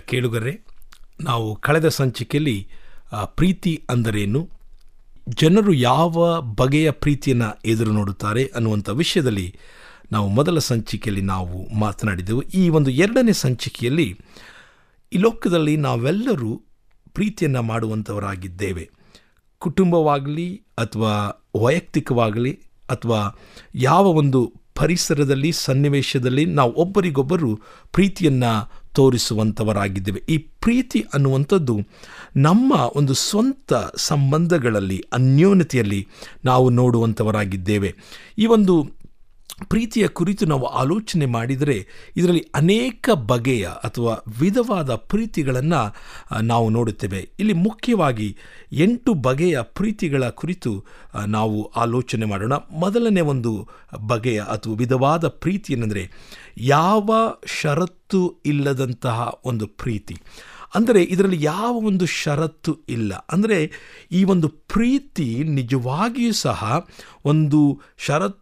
ಕೇಳುಗರೆ ನಾವು ಕಳೆದ ಸಂಚಿಕೆಯಲ್ಲಿ ಆ, ಪ್ರೀತಿ ಅಂದರೇನು ಜನರು ಯಾವ ಬಗೆಯ ಪ್ರೀತಿಯನ್ನು ಎದುರು ನೋಡುತ್ತಾರೆ ಅನ್ನುವಂಥ ವಿಷಯದಲ್ಲಿ ನಾವು ಮೊದಲ ಸಂಚಿಕೆಯಲ್ಲಿ ನಾವು ಮಾತನಾಡಿದೆವು ಈ ಒಂದು ಎರಡನೇ ಸಂಚಿಕೆಯಲ್ಲಿ ಈ ಲೋಕದಲ್ಲಿ ನಾವೆಲ್ಲರೂ ಪ್ರೀತಿಯನ್ನು ಮಾಡುವಂಥವರಾಗಿದ್ದೇವೆ ಕುಟುಂಬವಾಗಲಿ ಅಥವಾ ವೈಯಕ್ತಿಕವಾಗಲಿ ಅಥವಾ ಯಾವ ಒಂದು ಪರಿಸರದಲ್ಲಿ ಸನ್ನಿವೇಶದಲ್ಲಿ ನಾವು ಒಬ್ಬರಿಗೊಬ್ಬರು ಪ್ರೀತಿಯನ್ನು ತೋರಿಸುವಂಥವರಾಗಿದ್ದೇವೆ ಈ ಪ್ರೀತಿ ಅನ್ನುವಂಥದ್ದು ನಮ್ಮ ಒಂದು ಸ್ವಂತ ಸಂಬಂಧಗಳಲ್ಲಿ ಅನ್ಯೋನ್ಯತೆಯಲ್ಲಿ ನಾವು ನೋಡುವಂಥವರಾಗಿದ್ದೇವೆ ಈ ಒಂದು ಪ್ರೀತಿಯ ಕುರಿತು ನಾವು ಆಲೋಚನೆ ಮಾಡಿದರೆ ಇದರಲ್ಲಿ ಅನೇಕ ಬಗೆಯ ಅಥವಾ ವಿಧವಾದ ಪ್ರೀತಿಗಳನ್ನು ನಾವು ನೋಡುತ್ತೇವೆ ಇಲ್ಲಿ ಮುಖ್ಯವಾಗಿ ಎಂಟು ಬಗೆಯ ಪ್ರೀತಿಗಳ ಕುರಿತು ಆ, ನಾವು ಆಲೋಚನೆ ಮಾಡೋಣ ಮೊದಲನೇ ಒಂದು ಬಗೆಯ ಅಥವಾ ವಿಧವಾದ ಪ್ರೀತಿ ಏನಂದರೆ ಯಾವ ಷರತ್ತು ಇಲ್ಲದಂತಹ ಒಂದು ಪ್ರೀತಿ ಅಂದರೆ ಇದರಲ್ಲಿ ಯಾವ ಒಂದು ಷರತ್ತು ಇಲ್ಲ ಅಂದರೆ ಈ ಒಂದು ಪ್ರೀತಿ ನಿಜವಾಗಿಯೂ ಸಹ ಒಂದು ಷರತ್ತು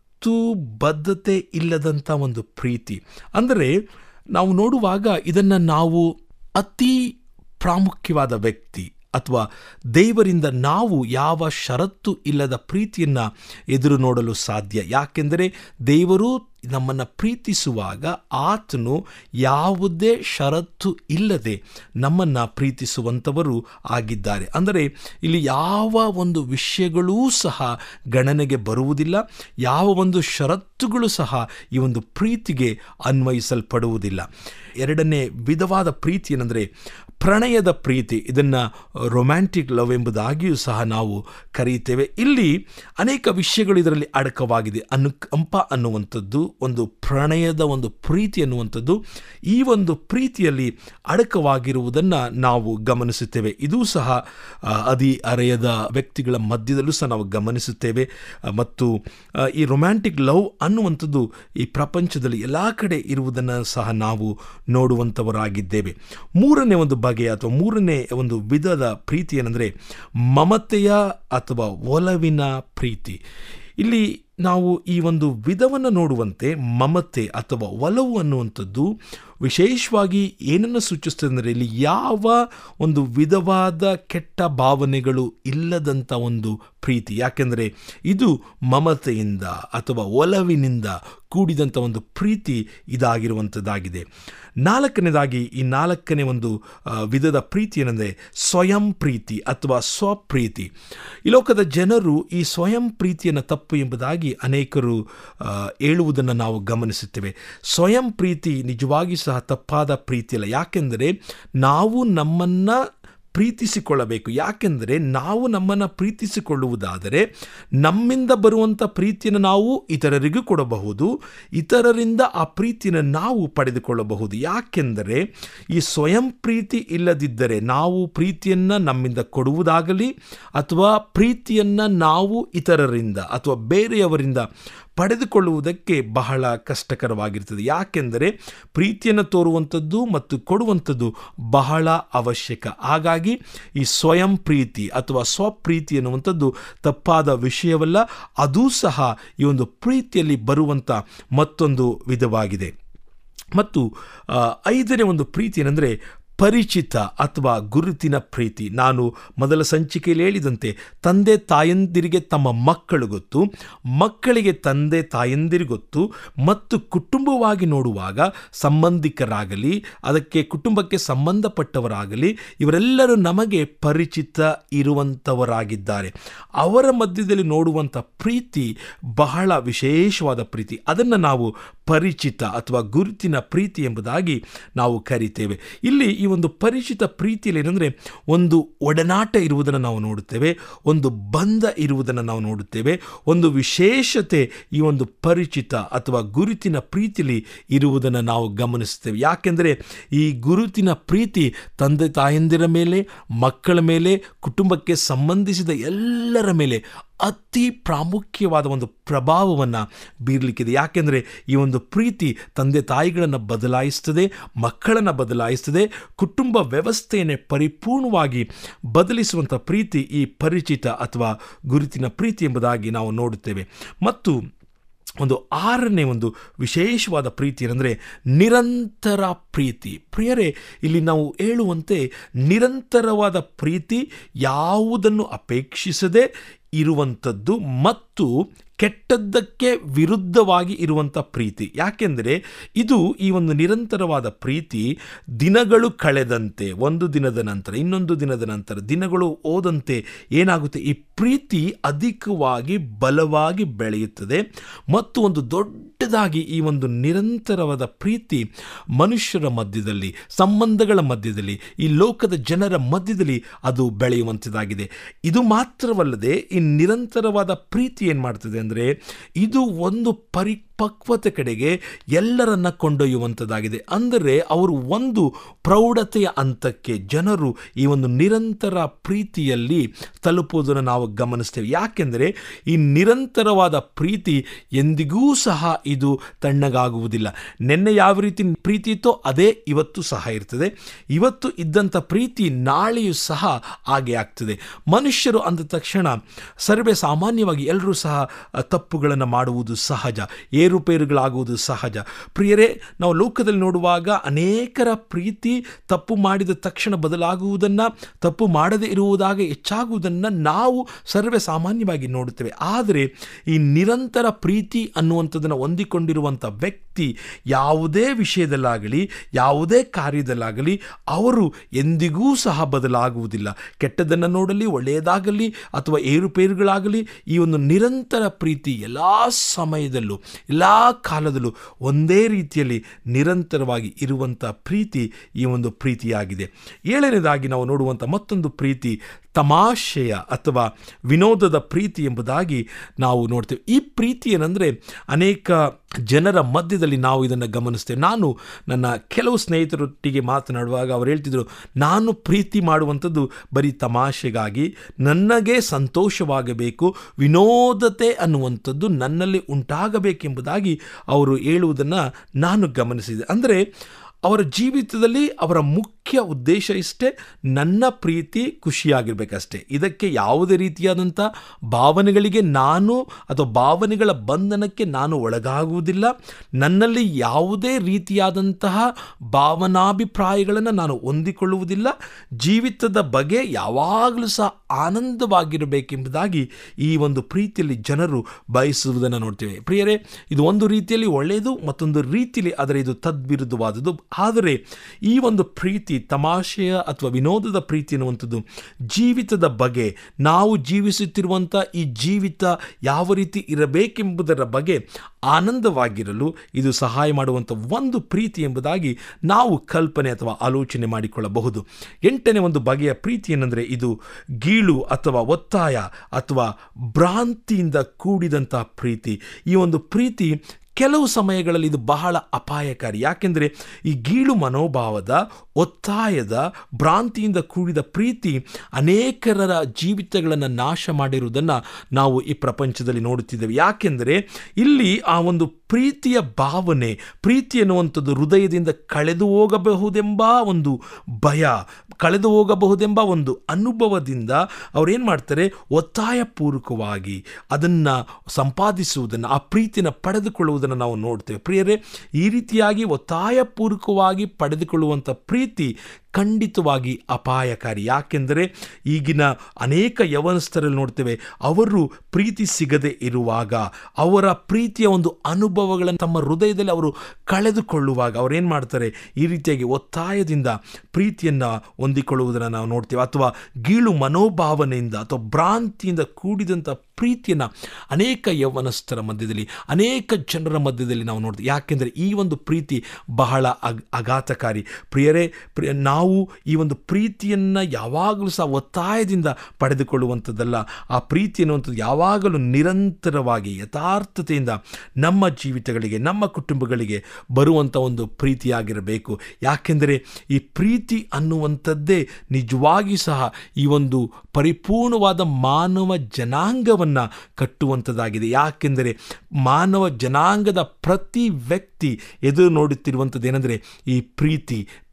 ಬದ್ಧತೆ ಇಲ್ಲದಂಥ ಒಂದು ಪ್ರೀತಿ ಅಂದರೆ ನಾವು ನೋಡುವಾಗ ಇದನ್ನು ನಾವು ಅತಿ ಪ್ರಾಮುಖ್ಯವಾದ ವ್ಯಕ್ತಿ ಅಥವಾ ದೇವರಿಂದ ನಾವು ಯಾವ ಷರತ್ತು ಇಲ್ಲದ ಪ್ರೀತಿಯನ್ನು ಎದುರು ನೋಡಲು ಸಾಧ್ಯ ಯಾಕೆಂದರೆ ದೇವರು ನಮ್ಮನ್ನು ಪ್ರೀತಿಸುವಾಗ ಆತನು ಯಾವುದೇ ಷರತ್ತು ಇಲ್ಲದೆ ನಮ್ಮನ್ನು ಪ್ರೀತಿಸುವಂಥವರು ಆಗಿದ್ದಾರೆ ಅಂದರೆ ಇಲ್ಲಿ ಯಾವ ಒಂದು ವಿಷಯಗಳೂ ಸಹ ಗಣನೆಗೆ ಬರುವುದಿಲ್ಲ ಯಾವ ಒಂದು ಷರತ್ತುಗಳು ಸಹ ಈ ಒಂದು ಪ್ರೀತಿಗೆ ಅನ್ವಯಿಸಲ್ಪಡುವುದಿಲ್ಲ ಎರಡನೇ ವಿಧವಾದ ಪ್ರೀತಿ ಏನಂದರೆ ಪ್ರಣಯದ ಪ್ರೀತಿ ಇದನ್ನು ರೊಮ್ಯಾಂಟಿಕ್ ಲವ್ ಎಂಬುದಾಗಿಯೂ ಸಹ ನಾವು ಕರೆಯುತ್ತೇವೆ ಇಲ್ಲಿ ಅನೇಕ ವಿಷಯಗಳು ಇದರಲ್ಲಿ ಅಡಕವಾಗಿದೆ ಅನುಕಂಪ ಅನ್ನುವಂಥದ್ದು ಒಂದು ಪ್ರಣಯದ ಒಂದು ಪ್ರೀತಿ ಅನ್ನುವಂಥದ್ದು ಈ ಒಂದು ಪ್ರೀತಿಯಲ್ಲಿ ಅಡಕವಾಗಿರುವುದನ್ನು ನಾವು ಗಮನಿಸುತ್ತೇವೆ ಇದೂ ಸಹ ಆ, ಅದಿ ಅರೆಯದ ವ್ಯಕ್ತಿಗಳ ಮಧ್ಯದಲ್ಲೂ ಸಹ ನಾವು ಗಮನಿಸುತ್ತೇವೆ ಆ, ಮತ್ತು ಆ, ಈ ರೊಮ್ಯಾಂಟಿಕ್ ಲವ್ ಅನ್ನುವಂಥದ್ದು ಈ ಪ್ರಪಂಚದಲ್ಲಿ ಎಲ್ಲ ಕಡೆ ಇರುವುದನ್ನು ಸಹ ನಾವು ನೋಡುವಂಥವರಾಗಿದ್ದೇವೆ ಮೂರನೇ ಒಂದು ಬಗೆಯ ಅಥವಾ ಮೂರನೇ ಒಂದು ವಿಧದ ಪ್ರೀತಿ ಏನಂದರೆ ಮಮತೆಯ ಅಥವಾ ಒಲವಿನ ಪ್ರೀತಿ ಇಲ್ಲಿ ನಾವು ಈ ಒಂದು ವಿಧವನ್ನು ನೋಡುವಂತೆ ಮಮತೆ ಅಥವಾ ಒಲವು ಅನ್ನುವಂಥದ್ದು ವಿಶೇಷವಾಗಿ ಏನನ್ನು ಸೂಚಿಸ್ತದೆ ಅಂದರೆ ಇಲ್ಲಿ ಯಾವ ಒಂದು ವಿಧವಾದ ಕೆಟ್ಟ ಭಾವನೆಗಳು ಇಲ್ಲದಂಥ ಒಂದು ಪ್ರೀತಿ ಯಾಕೆಂದರೆ ಇದು ಮಮತೆಯಿಂದ ಅಥವಾ ಒಲವಿನಿಂದ ಕೂಡಿದಂಥ ಒಂದು ಪ್ರೀತಿ ಇದಾಗಿರುವಂಥದ್ದಾಗಿದೆ ನಾಲ್ಕನೇದಾಗಿ ಈ ನಾಲ್ಕನೇ ಒಂದು ಆ, ವಿಧದ ಪ್ರೀತಿ ಏನಂದರೆ ಸ್ವಯಂ ಪ್ರೀತಿ ಅಥವಾ ಸ್ವಪ್ರೀತಿ ಈ ಲೋಕದ ಜನರು ಈ ಸ್ವಯಂ ಪ್ರೀತಿಯನ್ನು ತಪ್ಪು ಎಂಬುದಾಗಿ ಅನೇಕರು ಆ, ಹೇಳುವುದನ್ನು ನಾವು ಗಮನಿಸುತ್ತೇವೆ ಸ್ವಯಂ ಪ್ರೀತಿ ನಿಜವಾಗಿ ಸಹ ತಪ್ಪಾದ ಪ್ರೀತಿಯಲ್ಲ ಯಾಕೆಂದರೆ ನಾವು ನಮ್ಮನ್ನು ಪ್ರೀತಿಸಿಕೊಳ್ಳಬೇಕು ಯಾಕೆಂದರೆ ನಾವು ನಮ್ಮನ್ನು ಪ್ರೀತಿಸಿಕೊಳ್ಳುವುದಾದರೆ ನಮ್ಮಿಂದ ಬರುವಂಥ ಪ್ರೀತಿಯನ್ನು ನಾವು ಇತರರಿಗೂ ಕೊಡಬಹುದು ಇತರರಿಂದ ಆ ಪ್ರೀತಿಯನ್ನು ನಾವು ಪಡೆದುಕೊಳ್ಳಬಹುದು ಯಾಕೆಂದರೆ ಈ ಸ್ವಯಂ ಪ್ರೀತಿ ಇಲ್ಲದಿದ್ದರೆ ನಾವು ಪ್ರೀತಿಯನ್ನು ನಮ್ಮಿಂದ ಕೊಡುವುದಾಗಲಿ ಅಥವಾ ಪ್ರೀತಿಯನ್ನು ನಾವು ಇತರರಿಂದ ಅಥವಾ ಬೇರೆಯವರಿಂದ ಪಡೆದುಕೊಳ್ಳುವುದಕ್ಕೆ ಬಹಳ ಕಷ್ಟಕರವಾಗಿರ್ತದೆ ಯಾಕೆಂದರೆ ಪ್ರೀತಿಯನ್ನು ತೋರುವಂಥದ್ದು ಮತ್ತು ಕೊಡುವಂಥದ್ದು ಬಹಳ ಅವಶ್ಯಕ ಹಾಗಾಗಿ ಈ ಸ್ವಯಂ ಪ್ರೀತಿ ಅಥವಾ ಸ್ವಪ್ರೀತಿ ಎನ್ನುವಂಥದ್ದು ತಪ್ಪಾದ ವಿಷಯವಲ್ಲ ಅದೂ ಸಹ ಈ ಒಂದು ಪ್ರೀತಿಯಲ್ಲಿ ಬರುವಂಥ ಮತ್ತೊಂದು ವಿಧವಾಗಿದೆ ಮತ್ತು ಆ, ಐದನೇ ಒಂದು ಪ್ರೀತಿ ಏನಂದರೆ ಪರಿಚಿತ ಅಥವಾ ಗುರುತಿನ ಪ್ರೀತಿ ನಾನು ಮೊದಲ ಸಂಚಿಕೆಯಲ್ಲಿ ಹೇಳಿದಂತೆ ತಂದೆ ತಾಯಂದಿರಿಗೆ ತಮ್ಮ ಮಕ್ಕಳು ಗೊತ್ತು ಮಕ್ಕಳಿಗೆ ತಂದೆ ತಾಯಂದಿರು ಗೊತ್ತು ಮತ್ತು ಕುಟುಂಬವಾಗಿ ನೋಡುವಾಗ ಸಂಬಂಧಿಕರಾಗಲಿ ಅದಕ್ಕೆ ಕುಟುಂಬಕ್ಕೆ ಸಂಬಂಧಪಟ್ಟವರಾಗಲಿ ಇವರೆಲ್ಲರೂ ನಮಗೆ ಪರಿಚಿತ ಇರುವಂಥವರಾಗಿದ್ದಾರೆ ಅವರ ಮಧ್ಯದಲ್ಲಿ ನೋಡುವಂಥ ಪ್ರೀತಿ ಬಹಳ ವಿಶೇಷವಾದ ಪ್ರೀತಿ ಅದನ್ನು ನಾವು ಪರಿಚಿತ ಅಥವಾ ಗುರುತಿನ ಪ್ರೀತಿ ಎಂಬುದಾಗಿ ನಾವು ಕರಿತೇವೆ ಇಲ್ಲಿ ಈ ಒಂದು ಪರಿಚಿತ ಪ್ರೀತಿಯಲ್ಲಿ ಏನಂದರೆ ಒಂದು ಒಡನಾಟ ಇರುವುದನ್ನು ನಾವು ನೋಡುತ್ತೇವೆ ಒಂದು ಬಂಧ ಇರುವುದನ್ನು ನಾವು ನೋಡುತ್ತೇವೆ ಒಂದು ವಿಶೇಷತೆ ಈ ಒಂದು ಪರಿಚಿತ ಅಥವಾ ಗುರುತಿನ ಪ್ರೀತಿಯಲ್ಲಿ ಇರುವುದನ್ನು ನಾವು ಗಮನಿಸ್ತೇವೆ ಯಾಕೆಂದರೆ ಈ ಗುರುತಿನ ಪ್ರೀತಿ ತಂದೆ ತಾಯಂದಿರ ಮೇಲೆ ಮಕ್ಕಳ ಮೇಲೆ ಕುಟುಂಬಕ್ಕೆ ಸಂಬಂಧಿಸಿದ ಎಲ್ಲರ ಮೇಲೆ ಅತಿ ಪ್ರಾಮುಖ್ಯವಾದ ಒಂದು ಪ್ರಭಾವವನ್ನು ಬೀರಲಿಕ್ಕಿದೆ ಯಾಕೆಂದರೆ ಈ ಒಂದು ಪ್ರೀತಿ ತಂದೆ ತಾಯಿಗಳನ್ನು ಬದಲಾಯಿಸ್ತದೆ ಮಕ್ಕಳನ್ನು ಬದಲಾಯಿಸ್ತದೆ ಕುಟುಂಬ ವ್ಯವಸ್ಥೆಯನ್ನೇ ಪರಿಪೂರ್ಣವಾಗಿ ಬದಲಿಸುವಂಥ ಪ್ರೀತಿ ಈ ಪರಿಚಿತ ಅಥವಾ ಗುರುತಿನ ಪ್ರೀತಿ ಎಂಬುದಾಗಿ ನಾವು ನೋಡುತ್ತೇವೆ ಮತ್ತು ಒಂದು ಆರನೇ ಒಂದು ವಿಶೇಷವಾದ ಪ್ರೀತಿ ಏನಂದರೆ ನಿರಂತರ ಪ್ರೀತಿ ಪ್ರಿಯರೇ ಇಲ್ಲಿ ನಾವು ಹೇಳುವಂತೆ ನಿರಂತರವಾದ ಪ್ರೀತಿ ಯಾವುದನ್ನು ಅಪೇಕ್ಷಿಸದೆ ಇರುವಂಥದ್ದು ಮತ್ತು ಕೆಟ್ಟದ್ದಕ್ಕೆ ವಿರುದ್ಧವಾಗಿ ಇರುವಂಥ ಪ್ರೀತಿ ಯಾಕೆಂದರೆ ಇದು ಈ ಒಂದು ನಿರಂತರವಾದ ಪ್ರೀತಿ ದಿನಗಳು ಕಳೆದಂತೆ ಒಂದು ದಿನದ ನಂತರ ಇನ್ನೊಂದು ದಿನದ ನಂತರ ದಿನಗಳು ಹೋದಂತೆ ಏನಾಗುತ್ತೆ ಈ ಪ್ರೀತಿ ಅಧಿಕವಾಗಿ ಬಲವಾಗಿ ಬೆಳೆಯುತ್ತದೆ ಮತ್ತು ಒಂದು ದೊಡ್ಡದಾಗಿ ಈ ಒಂದು ನಿರಂತರವಾದ ಪ್ರೀತಿ ಮನುಷ್ಯರ ಮಧ್ಯದಲ್ಲಿ ಸಂಬಂಧಗಳ ಮಧ್ಯದಲ್ಲಿ ಈ ಲೋಕದ ಜನರ ಮಧ್ಯದಲ್ಲಿ ಅದು ಬೆಳೆಯುವಂಥದ್ದಾಗಿದೆ ಇದು ಮಾತ್ರವಲ್ಲದೆ ಈ ನಿರಂತರವಾದ ಪ್ರೀತಿ ಏನು ಮಾಡ್ತದೆ ಅಂದರೆ ಇದು ಒಂದು ಪರಿಪಕ್ವತೆ ಕಡೆಗೆ ಎಲ್ಲರನ್ನ ಕೊಂಡೊಯ್ಯುವಂಥದ್ದಾಗಿದೆ ಅಂದರೆ ಅವರು ಒಂದು ಪ್ರೌಢತೆಯ ಹಂತಕ್ಕೆ ಜನರು ಈ ಒಂದು ನಿರಂತರ ಪ್ರೀತಿಯಲ್ಲಿ ತಲುಪುವುದನ್ನು ನಾವು ಗಮನಿಸ್ತೇವೆ ಯಾಕೆಂದರೆ ಈ ನಿರಂತರವಾದ ಪ್ರೀತಿ ಎಂದಿಗೂ ಸಹ ಇದು ತಣ್ಣಗಾಗುವುದಿಲ್ಲ ನಿನ್ನೆ ಯಾವ ರೀತಿ ಪ್ರೀತಿ ಇತ್ತೋ ಅದೇ ಇವತ್ತು ಸಹ ಇರ್ತದೆ ಇವತ್ತು ಇದ್ದಂಥ ಪ್ರೀತಿ ನಾಳೆಯೂ ಸಹ ಹಾಗೆ ಆಗ್ತದೆ ಮನುಷ್ಯರು ಅಂದ ತಕ್ಷಣ ಸರ್ವೇ ಸಾಮಾನ್ಯವಾಗಿ ಎಲ್ಲರೂ ಸಹ ತಪ್ಪುಗಳನ್ನು ಮಾಡುವುದು ಸಹಜ ಏರುಪೇರುಗಳಾಗುವುದು ಸಹಜ ಪ್ರಿಯರೇ ನಾವು ಲೋಕದಲ್ಲಿ ನೋಡುವಾಗ ಅನೇಕರ ಪ್ರೀತಿ ತಪ್ಪು ಮಾಡಿದ ತಕ್ಷಣ ಬದಲಾಗುವುದನ್ನು ತಪ್ಪು ಮಾಡದೇ ಇರುವುದಾಗ ಹೆಚ್ಚಾಗುವುದನ್ನು ನಾವು ಸರ್ವೇ ಸಾಮಾನ್ಯವಾಗಿ ನೋಡುತ್ತೇವೆ ಆದರೆ ಈ ನಿರಂತರ ಪ್ರೀತಿ ಅನ್ನುವಂಥದ್ದನ್ನು ಹೊಂದಿಕೊಂಡಿರುವಂಥ ವ್ಯಕ್ತಿ ಯಾವುದೇ ವಿಷಯದಲ್ಲಾಗಲಿ ಯಾವುದೇ ಕಾರ್ಯದಲ್ಲಾಗಲಿ ಅವರು ಎಂದಿಗೂ ಸಹ ಬದಲಾಗುವುದಿಲ್ಲ ಕೆಟ್ಟದ್ದನ್ನು ನೋಡಲಿ ಒಳ್ಳೆಯದಾಗಲಿ ಅಥವಾ ಏರುಪೇರುಗಳಾಗಲಿ ಈ ಒಂದು ನಿರಂತರ ಪ್ರೀತಿ ಎಲ್ಲ ಸಮಯದಲ್ಲೂ ಎಲ್ಲ ಕಾಲದಲ್ಲೂ ಒಂದೇ ರೀತಿಯಲ್ಲಿ ನಿರಂತರವಾಗಿ ಇರುವಂಥ ಪ್ರೀತಿ ಈ ಒಂದು ಪ್ರೀತಿಯಾಗಿದೆ ಏಳನೇದಾಗಿ ನಾವು ನೋಡುವಂಥ ಮತ್ತೊಂದು ಪ್ರೀತಿ ತಮಾಷೆಯ ಅಥವಾ ವಿನೋದದ ಪ್ರೀತಿ ಎಂಬುದಾಗಿ ನಾವು ನೋಡ್ತೇವೆ ಈ ಪ್ರೀತಿ ಏನಂದರೆ ಅನೇಕ ಜನರ ಮಧ್ಯದಲ್ಲಿ ನಾವು ಇದನ್ನು ಗಮನಿಸ್ತೇವೆ ನಾನು ನನ್ನ ಕೆಲವು ಸ್ನೇಹಿತರೊಟ್ಟಿಗೆ ಮಾತನಾಡುವಾಗ ಅವರು ಹೇಳ್ತಿದ್ರು ನಾನು ಪ್ರೀತಿ ಮಾಡುವಂಥದ್ದು ಬರೀ ತಮಾಷೆಗಾಗಿ ನನಗೆ ಸಂತೋಷವಾಗಬೇಕು ವಿನೋದತೆ ಅನ್ನುವಂಥದ್ದು ನನ್ನಲ್ಲಿ ಉಂಟಾಗಬೇಕೆಂಬುದಾಗಿ ಅವರು ಹೇಳುವುದನ್ನು ನಾನು ಗಮನಿಸಿದೆ ಅಂದರೆ ಅವರ ಜೀವಿತದಲ್ಲಿ ಅವರ ಮುಖ್ಯ ಉದ್ದೇಶ ಇಷ್ಟೇ ನನ್ನ ಪ್ರೀತಿ ಖುಷಿಯಾಗಿರ್ಬೇಕಷ್ಟೇ ಇದಕ್ಕೆ ಯಾವುದೇ ರೀತಿಯಾದಂಥ ಭಾವನೆಗಳಿಗೆ ನಾನು ಅಥವಾ ಭಾವನೆಗಳ ಬಂಧನಕ್ಕೆ ನಾನು ಒಳಗಾಗುವುದಿಲ್ಲ ನನ್ನಲ್ಲಿ ಯಾವುದೇ ರೀತಿಯಾದಂತಹ ಭಾವನಾಭಿಪ್ರಾಯಗಳನ್ನು ನಾನು ಹೊಂದಿಕೊಳ್ಳುವುದಿಲ್ಲ ಜೀವಿತದ ಬಗ್ಗೆ ಯಾವಾಗಲೂ ಸಹ ಆನಂದವಾಗಿರಬೇಕೆಂಬುದಾಗಿ ಈ ಒಂದು ಪ್ರೀತಿಯಲ್ಲಿ ಜನರು ಬಯಸುವುದನ್ನು ನೋಡ್ತೇವೆ ಪ್ರಿಯರೇ ಇದು ಒಂದು ರೀತಿಯಲ್ಲಿ ಒಳ್ಳೆಯದು ಮತ್ತೊಂದು ರೀತಿಯಲ್ಲಿ ಆದರೆ ಇದು ತದ್ವಿರುದ್ಧವಾದದ್ದು ಆದರೆ ಈ ಒಂದು ಪ್ರೀತಿ ತಮಾಷೆಯ ಅಥವಾ ವಿನೋದದ ಪ್ರೀತಿ ಅನ್ನುವಂಥದ್ದು ಜೀವಿತದ ಬಗ್ಗೆ ನಾವು ಜೀವಿಸುತ್ತಿರುವಂಥ ಈ ಜೀವಿತ ಯಾವ ರೀತಿ ಇರಬೇಕೆಂಬುದರ ಬಗ್ಗೆ ಆನಂದವಾಗಿರಲು ಇದು ಸಹಾಯ ಮಾಡುವಂಥ ಒಂದು ಪ್ರೀತಿ ಎಂಬುದಾಗಿ ನಾವು ಕಲ್ಪನೆ ಅಥವಾ ಆಲೋಚನೆ ಮಾಡಿಕೊಳ್ಳಬಹುದು ಎಂಟನೇ ಒಂದು ಬಗೆಯ ಪ್ರೀತಿ ಏನಂದರೆ ಇದು ಗೀಳು ಅಥವಾ ಒತ್ತಾಯ ಅಥವಾ ಭ್ರಾಂತಿಯಿಂದ ಕೂಡಿದಂಥ ಪ್ರೀತಿ ಈ ಒಂದು ಪ್ರೀತಿ ಕೆಲವು ಸಮಯಗಳಲ್ಲಿ ಇದು ಬಹಳ ಅಪಾಯಕಾರಿ ಯಾಕೆಂದರೆ ಈ ಗೀಳು ಮನೋಭಾವದ ಒತ್ತಾಯದ ಭ್ರಾಂತಿಯಿಂದ ಕೂಡಿದ ಪ್ರೀತಿ ಅನೇಕರ ಜೀವಿತಗಳನ್ನು ನಾಶ ಮಾಡಿರುವುದನ್ನು ನಾವು ಈ ಪ್ರಪಂಚದಲ್ಲಿ ನೋಡುತ್ತಿದ್ದೇವೆ ಯಾಕೆಂದರೆ ಇಲ್ಲಿ ಆ ಒಂದು ಪ್ರೀತಿಯ ಭಾವನೆ ಪ್ರೀತಿ ಎನ್ನುವಂಥದ್ದು ಹೃದಯದಿಂದ ಕಳೆದು ಹೋಗಬಹುದೆಂಬ ಒಂದು ಭಯ ಕಳೆದು ಹೋಗಬಹುದೆಂಬ ಒಂದು ಅನುಭವದಿಂದ ಅವ್ರೇನು ಮಾಡ್ತಾರೆ ಒತ್ತಾಯಪೂರ್ವಕವಾಗಿ ಅದನ್ನು ಸಂಪಾದಿಸುವುದನ್ನು ಆ ಪ್ರೀತಿನ ಪಡೆದುಕೊಳ್ಳುವುದನ್ನು ನಾವು ನೋಡ್ತೇವೆ ಪ್ರಿಯರೇ ಈ ರೀತಿಯಾಗಿ ಒತ್ತಾಯಪೂರ್ವಕವಾಗಿ ಪಡೆದುಕೊಳ್ಳುವಂಥ ಪ್ರೀತಿ ಖಂಡಿತವಾಗಿ ಅಪಾಯಕಾರಿ ಯಾಕೆಂದರೆ ಈಗಿನ ಅನೇಕ ಯವನಸ್ಥರಲ್ಲಿ ನೋಡ್ತೇವೆ ಅವರು ಪ್ರೀತಿ ಸಿಗದೆ ಇರುವಾಗ ಅವರ ಪ್ರೀತಿಯ ಒಂದು ಅನುಭವಗಳನ್ನು ತಮ್ಮ ಹೃದಯದಲ್ಲಿ ಅವರು ಕಳೆದುಕೊಳ್ಳುವಾಗ ಅವರೇನು ಮಾಡ್ತಾರೆ ಈ ರೀತಿಯಾಗಿ ಒತ್ತಾಯದಿಂದ ಪ್ರೀತಿಯನ್ನು ಹೊಂದಿಕೊಳ್ಳುವುದನ್ನು ನಾವು ನೋಡ್ತೇವೆ ಅಥವಾ ಗೀಳು ಮನೋಭಾವನೆಯಿಂದ ಅಥವಾ ಭ್ರಾಂತಿಯಿಂದ ಕೂಡಿದಂಥ ಪ್ರೀತಿಯನ್ನು ಅನೇಕ ಯೌವನಸ್ಥರ ಮಧ್ಯದಲ್ಲಿ ಅನೇಕ ಜನರ ಮಧ್ಯದಲ್ಲಿ ನಾವು ನೋಡ್ತೀವಿ ಯಾಕೆಂದರೆ ಈ ಒಂದು ಪ್ರೀತಿ ಬಹಳ ಅಗ್ ಅಘಾತಕಾರಿ ಪ್ರಿಯರೇ ಪ್ರಿಯ ನಾವು ಈ ಒಂದು ಪ್ರೀತಿಯನ್ನು ಯಾವಾಗಲೂ ಸಹ ಒತ್ತಾಯದಿಂದ ಪಡೆದುಕೊಳ್ಳುವಂಥದ್ದಲ್ಲ ಆ ಪ್ರೀತಿ ಅನ್ನುವಂಥದ್ದು ಯಾವಾಗಲೂ ನಿರಂತರವಾಗಿ ಯಥಾರ್ಥತೆಯಿಂದ ನಮ್ಮ ಜೀವಿತಗಳಿಗೆ ನಮ್ಮ ಕುಟುಂಬಗಳಿಗೆ ಬರುವಂಥ ಒಂದು ಪ್ರೀತಿಯಾಗಿರಬೇಕು ಯಾಕೆಂದರೆ ಈ ಪ್ರೀತಿ ಅನ್ನುವಂಥದ್ದೇ ನಿಜವಾಗಿ ಸಹ ಈ ಒಂದು ಪರಿಪೂರ್ಣವಾದ ಮಾನವ ಜನಾಂಗವನ್ನು ಕಟ್ಟುವಂಥದ್ದಾಗಿದೆ ಯಾಕೆಂದರೆ ಮಾನವ ಜನಾಂಗದ ಪ್ರತಿ ವ್ಯಕ್ತಿ ಎದುರು ನೋಡುತ್ತಿರುವಂಥದ್ದು ಏನಂದರೆ ಈ ಪ್ರೀತಿ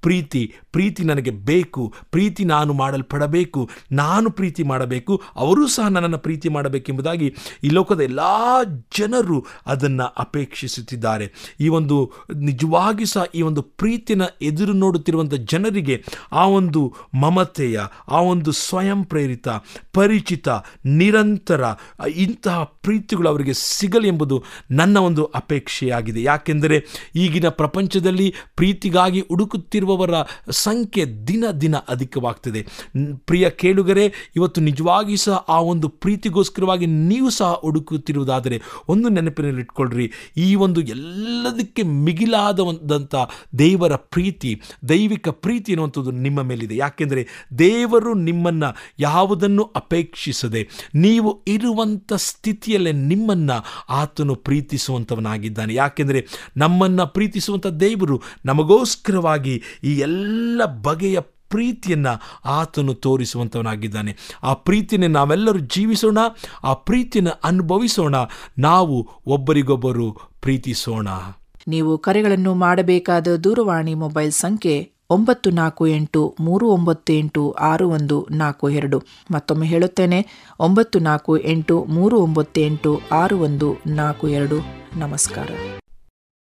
ಪ್ರೀತಿ ಪ್ರೀತಿ ನನಗೆ ಬೇಕು ಪ್ರೀತಿ ನಾನು ಮಾಡಲ್ಪಡಬೇಕು ನಾನು ಪ್ರೀತಿ ಮಾಡಬೇಕು ಅವರೂ ಸಹ ನನ್ನನ್ನು ಪ್ರೀತಿ ಮಾಡಬೇಕೆಂಬುದಾಗಿ ಈ ಲೋಕದ ಎಲ್ಲ ಜನರು ಅದನ್ನು ಅಪೇಕ್ಷಿಸುತ್ತಿದ್ದಾರೆ ಈ ಒಂದು ನಿಜವಾಗಿ ಸಹ ಈ ಒಂದು ಪ್ರೀತಿನ ಎದುರು ನೋಡುತ್ತಿರುವಂಥ ಜನರಿಗೆ ಆ ಒಂದು ಮಮತೆಯ ಆ ಒಂದು ಸ್ವಯಂ ಪ್ರೇರಿತ ಪರಿಚಿತ ನಿರಂತರ ಇಂತಹ ಪ್ರೀತಿಗಳು ಅವರಿಗೆ ಸಿಗಲಿ ಎಂಬುದು ನನ್ನ ಒಂದು ಅಪೇಕ್ಷೆಯಾಗಿದೆ ಯಾಕೆಂದರೆ ಈಗಿನ ಪ್ರಪಂಚದಲ್ಲಿ ಪ್ರೀತಿಗಾಗಿ ಹುಡುಕುತ್ತಿರುವವರ ಸಂಖ್ಯೆ ದಿನ ದಿನ ಅಧಿಕವಾಗ್ತದೆ ನ್- ಪ್ರಿಯ ಕೇಳುಗರೆ ಇವತ್ತು ನಿಜವಾಗಿ ಸಹ ಆ ಒಂದು ಪ್ರೀತಿಗೋಸ್ಕರವಾಗಿ ನೀವು ಸಹ ಹುಡುಕುತ್ತಿರುವುದಾದರೆ ಒಂದು ನೆನಪಿನಲ್ಲಿ ಇಟ್ಕೊಳ್ರಿ ಈ ಒಂದು ಎಲ್ಲದಕ್ಕೆ ಮಿಗಿಲಾದಂಥ ದೇವರ ಪ್ರೀತಿ ದೈವಿಕ ಪ್ರೀತಿ ಅನ್ನುವಂಥದ್ದು ನಿಮ್ಮ ಮೇಲಿದೆ ಯಾಕೆಂದರೆ ದೇವರು ನಿಮ್ಮನ್ನು ಯಾವುದನ್ನು ಅಪೇಕ್ಷಿಸದೆ ನೀವು ಇರುವಂಥ ಸ್ಥಿತಿಯಲ್ಲೇ ನಿಮ್ಮನ್ನು ಆತನು ಪ್ರೀತಿಸುವಂಥವನಾಗಿದ್ದಾನೆ ಯಾಕೆಂದರೆ ನಮ್ಮನ್ನು ಪ್ರೀತಿಸುವಂಥ ದೇವರು ನಮಗೋಸ್ಕರವಾಗಿ ಈ ಎಲ್ಲ ಬಗೆಯ ಪ್ರೀತಿಯನ್ನು ಆತನು ತೋರಿಸುವಂಥವನಾಗಿದ್ದಾನೆ ಆ ಪ್ರೀತಿಯನ್ನು ನಾವೆಲ್ಲರೂ ಜೀವಿಸೋಣ ಆ ಪ್ರೀತಿಯನ್ನು ಅನುಭವಿಸೋಣ ನಾವು ಒಬ್ಬರಿಗೊಬ್ಬರು ಪ್ರೀತಿಸೋಣ ನೀವು ಕರೆಗಳನ್ನು ಮಾಡಬೇಕಾದ ದೂರವಾಣಿ ಮೊಬೈಲ್ ಸಂಖ್ಯೆ ಒಂಬತ್ತು ನಾಲ್ಕು ಎಂಟು ಮೂರು ಒಂಬತ್ತು ಎಂಟು ಆರು ಒಂದು ನಾಲ್ಕು ಎರಡು ಮತ್ತೊಮ್ಮೆ ಹೇಳುತ್ತೇನೆ ಒಂಬತ್ತು ನಾಲ್ಕು ಎಂಟು ಮೂರು ಒಂಬತ್ತು ಎಂಟು ಆರು ಒಂದು ನಾಲ್ಕು ಎರಡು ನಮಸ್ಕಾರ